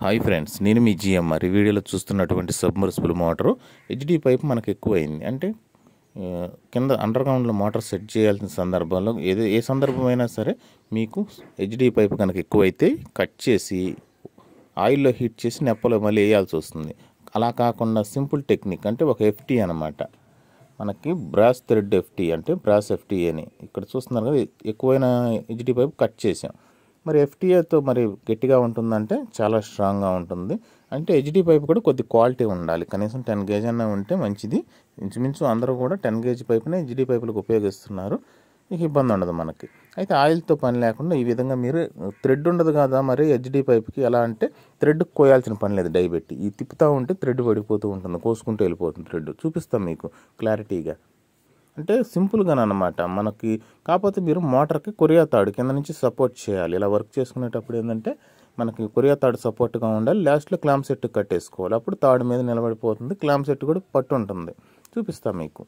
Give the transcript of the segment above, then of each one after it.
hi friends నేను మీ GMR ఈ వీడియోలో చూస్తున్నటువంటి సబ్మర్సిబుల్ మోటారు హెచ్డి పైప్ మనకు ఎక్కువైంది అంటే ఆ, కింద అండర్ గ్రౌండ్లో మోటార్ సెట్ చేయాల్సిన సందర్భంలో ఏదో ఏ సందర్భమైనా సరే మీకు హెచ్డి పైప్ కనుక ఎక్కువైతే కట్ చేసి ఆయిల్లో హీట్ చేసి నెప్పలో మళ్ళీ వేయాల్సి వస్తుంది అలా కాకుండా సింపుల్ టెక్నిక్ అంటే ఒక ఎఫ్టీ అనమాట మనకి బ్రాస్ థ్రెడ్ ఎఫ్టీ అంటే బ్రాస్ ఎఫ్టీ అని ఇక్కడ చూస్తున్నారు కదా ఎక్కువైన హెచ్డి పైప్ కట్ చేసాం మరి ఎఫ్టీఏతో మరి గట్టిగా ఉంటుందంటే చాలా స్ట్రాంగ్గా ఉంటుంది అంటే హెచ్డి పైప్ కూడా కొద్ది క్వాలిటీ ఉండాలి కనీసం టెన్ గేజ్ అన్న ఉంటే మంచిది ఇంచుమించు అందరూ కూడా టెన్ గేజ్ పైప్నే హెచ్డి పైపులకు ఉపయోగిస్తున్నారు ఇక ఇబ్బంది ఉండదు మనకి అయితే ఆయిల్తో పని లేకుండా ఈ విధంగా మీరు థ్రెడ్ ఉండదు కదా మరి హెచ్డి పైప్కి ఎలా అంటే థ్రెడ్ కోయాల్సిన పని లేదు డై పెట్టి ఈ తిప్పుతూ ఉంటే థ్రెడ్ పడిపోతూ ఉంటుంది కోసుకుంటూ వెళ్ళిపోతుంది థ్రెడ్ చూపిస్తాం మీకు క్లారిటీగా అంటే సింపుల్గా అనమాట మనకి కాకపోతే మీరు మోటార్కి కొరియా తాడు కింద నుంచి సపోర్ట్ చేయాలి ఇలా వర్క్ చేసుకునేటప్పుడు ఏంటంటే మనకి కొరియా తాడు సపోర్ట్గా ఉండాలి లాస్ట్లో క్లామ్ సెట్ కట్టేసుకోవాలి అప్పుడు తాడు మీద నిలబడిపోతుంది క్లామ్ సెట్ కూడా పట్టు ఉంటుంది చూపిస్తాం మీకు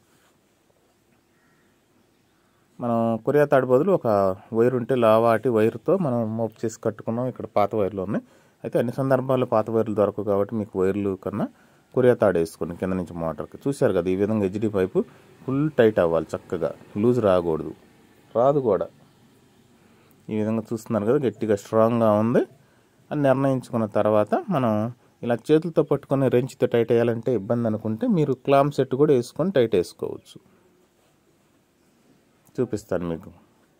మనం కొరియా తాడు బదులు ఒక వైర్ ఉంటే లావాటి వైర్తో మనం మోపు చేసి కట్టుకున్నాం ఇక్కడ పాత వైర్లు ఉన్నాయి అయితే అన్ని సందర్భాల్లో పాత వైర్లు దొరకవు కాబట్టి మీకు వైర్లు కన్నా కొరియా తాడు వేసుకుని కింద నుంచి మోటార్కి చూశారు కదా ఈ విధంగా హెచ్డి పైపు ఫుల్ టైట్ అవ్వాలి చక్కగా లూజ్ రాకూడదు రాదు కూడా ఈ విధంగా చూస్తున్నారు కదా గట్టిగా స్ట్రాంగ్గా ఉంది అని నిర్ణయించుకున్న తర్వాత మనం ఇలా చేతులతో పట్టుకొని రెంచ్తో టైట్ వేయాలంటే ఇబ్బంది అనుకుంటే మీరు క్లామ్ సెట్ కూడా వేసుకొని టైట్ వేసుకోవచ్చు చూపిస్తాను మీకు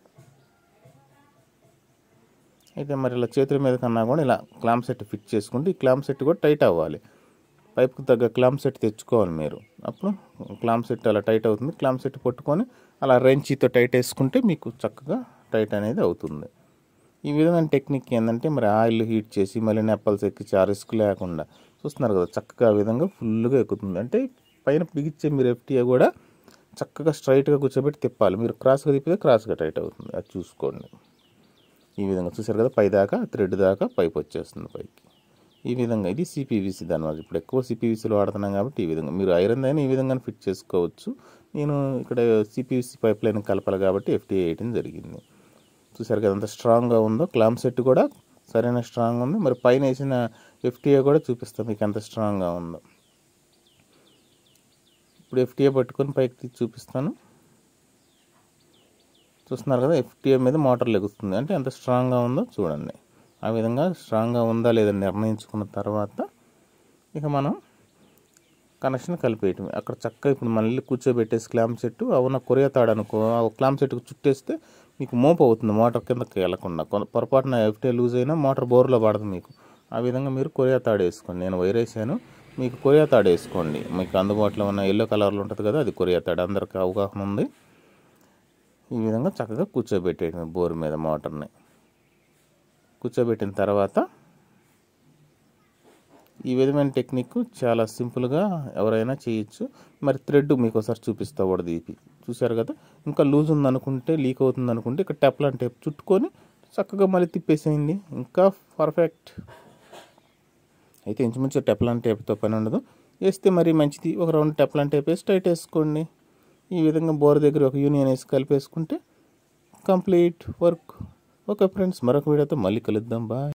అయితే మరి ఇలా చేతుల మీద కన్నా కూడా ఇలా క్లామ్ సెట్ ఫిట్ చేసుకుంటే ఈ క్లామ్ సెట్ కూడా టైట్ అవ్వాలి పైప్కి తగ్గ క్లామ్ సెట్ తెచ్చుకోవాలి మీరు అప్పుడు క్లామ్ సెట్ అలా టైట్ అవుతుంది క్లామ్ సెట్ పట్టుకొని అలా రెంచితో టైట్ వేసుకుంటే మీకు చక్కగా టైట్ అనేది అవుతుంది ఈ విధమైన టెక్నిక్ ఏంటంటే మరి ఆయిల్ హీట్ చేసి మళ్ళీ నెప్పల్స్ ఎక్కించి ఆ రిస్క్ లేకుండా చూస్తున్నారు కదా చక్కగా ఆ విధంగా ఫుల్గా ఎక్కుతుంది అంటే పైన బిగించే మీరు ఎఫ్టీఏ కూడా చక్కగా స్ట్రైట్గా కూర్చోబెట్టి తిప్పాలి మీరు క్రాస్గా తిప్పితే క్రాస్గా టైట్ అవుతుంది అది చూసుకోండి ఈ విధంగా చూసారు కదా పై దాకా థ్రెడ్ దాకా పైప్ వచ్చేస్తుంది పైకి ఈ విధంగా ఇది సిపివిసి దానివల్ల ఇప్పుడు ఎక్కువ సిపివిసిలో వాడుతున్నాం కాబట్టి ఈ విధంగా మీరు ఐరన్ అయినా ఈ విధంగా ఫిట్ చేసుకోవచ్చు నేను ఇక్కడ సిపివిసి పైప్ లైన్ కలపాలి కాబట్టి ఎఫ్టీఏ వేయటం జరిగింది చూసారు కదా ఎంత స్ట్రాంగ్గా ఉందో క్లామ్ సెట్ కూడా సరైన స్ట్రాంగ్ ఉంది మరి పైన వేసిన ఎఫ్టీఏ కూడా చూపిస్తాం మీకు ఎంత స్ట్రాంగ్గా ఉందో ఇప్పుడు ఎఫ్టీఏ పట్టుకొని పైకి తీసి చూపిస్తాను చూస్తున్నారు కదా ఎఫ్టీఏ మీద మోటార్ లెగుస్తుంది అంటే ఎంత స్ట్రాంగ్గా ఉందో చూడండి ఆ విధంగా స్ట్రాంగ్గా ఉందా లేదా నిర్ణయించుకున్న తర్వాత ఇక మనం కనెక్షన్ కలిపేయటం అక్కడ చక్కగా ఇప్పుడు మళ్ళీ కూర్చోబెట్టేసి క్లామ్ సెట్ అవున కొరియా తాడు అనుకో ఆ క్లామ్ సెట్కి చుట్టేస్తే మీకు మోపు అవుతుంది మోటార్ కిందకి వెళ్ళకుండా కొన- పొరపాటున ఎఫ్టీఏ లూజ్ అయినా మోటార్ బోర్లో పడదు మీకు ఆ విధంగా మీరు కొరియా తాడు వేసుకోండి నేను వైర్ వేసాను మీకు కొరియా తాడు వేసుకోండి మీకు అందుబాటులో ఉన్న ఎల్లో కలర్లో ఉంటుంది కదా అది కొరియా తాడు అందరికీ అవగాహన ఉంది ఈ విధంగా చక్కగా కూర్చోబెట్టేయడం బోర్ మీద మోటార్ని కూర్చోబెట్టిన తర్వాత ఈ విధమైన టెక్నిక్ చాలా సింపుల్గా ఎవరైనా చేయొచ్చు మరి థ్రెడ్ మీకు ఒకసారి చూపిస్తా కూడా తీపి చూశారు కదా ఇంకా లూజ్ ఉందనుకుంటే లీక్ అవుతుంది అనుకుంటే ఇక్కడ టెప్లాన్ టేప్ చుట్టుకొని చక్కగా మళ్ళీ తిప్పేసేయండి ఇంకా పర్ఫెక్ట్ అయితే ఇంచుమించు టెప్లాన్ టేప్తో పని ఉండదు వేస్తే మరీ మంచిది ఒక రౌండ్ టెప్లాన్ టేప్ వేసి టైట్ వేసుకోండి ఈ విధంగా బోర్ దగ్గర ఒక యూనియన్ వేసి కలిపేసుకుంటే కంప్లీట్ వర్క్ ఓకే ఫ్రెండ్స్ మరొక వీడియోతో మళ్ళీ కలుద్దాం బాయ్